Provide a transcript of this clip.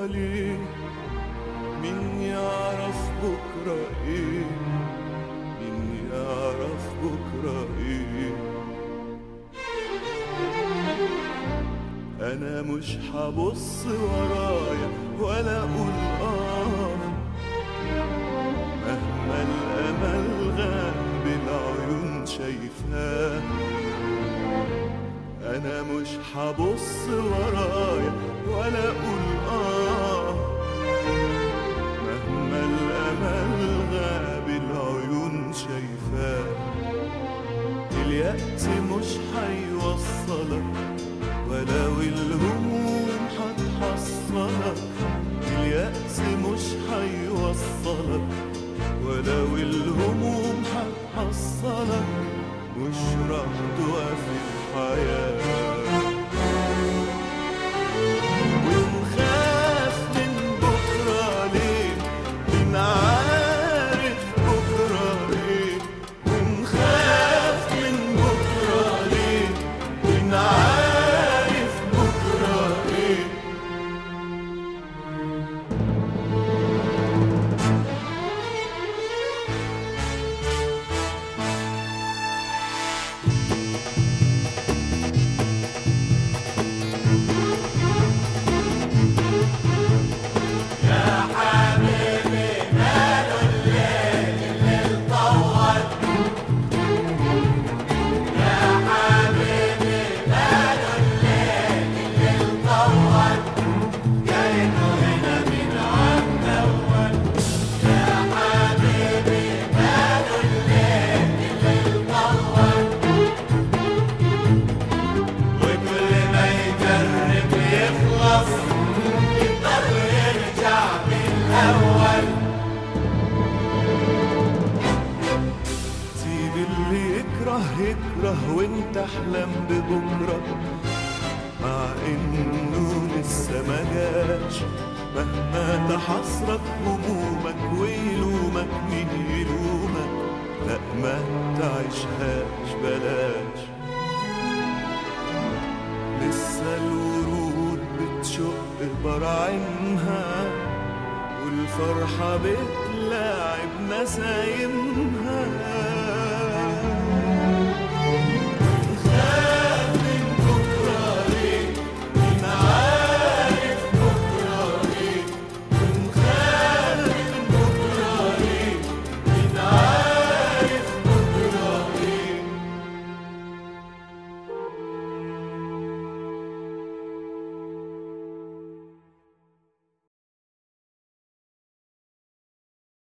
بكرة ليه مين يعرف بكرة ايه مين يعرف بكرة ايه انا مش هبص ورايا ولا اقول اه مهما الامل غاب العيون شايفاه انا مش هبص ورايا ولا اقول اه مهما الامل غاب العيون شايفاه اليأس مش هيوصلك ولو الهموم هتحصلك اليأس مش هيوصلك ولو الهموم هتحصلك مش راح توقف الحياة ونخاف من بكرة ليه مين عارف بكرة ايه ونخاف من بكرة ليه مين عارف بكرة ايه وكل ما يجرب يخلص يضطر يرجع من الأول سيب اللي يكره يكره وانت احلم ببكرة مع انه لسه ما جاش مهما تحصرك همومك ويلومك مين يلومك لا ما تعيشهاش بلاش لسه الورود بتشق براعمها والفرحة بتلاعب نسايمها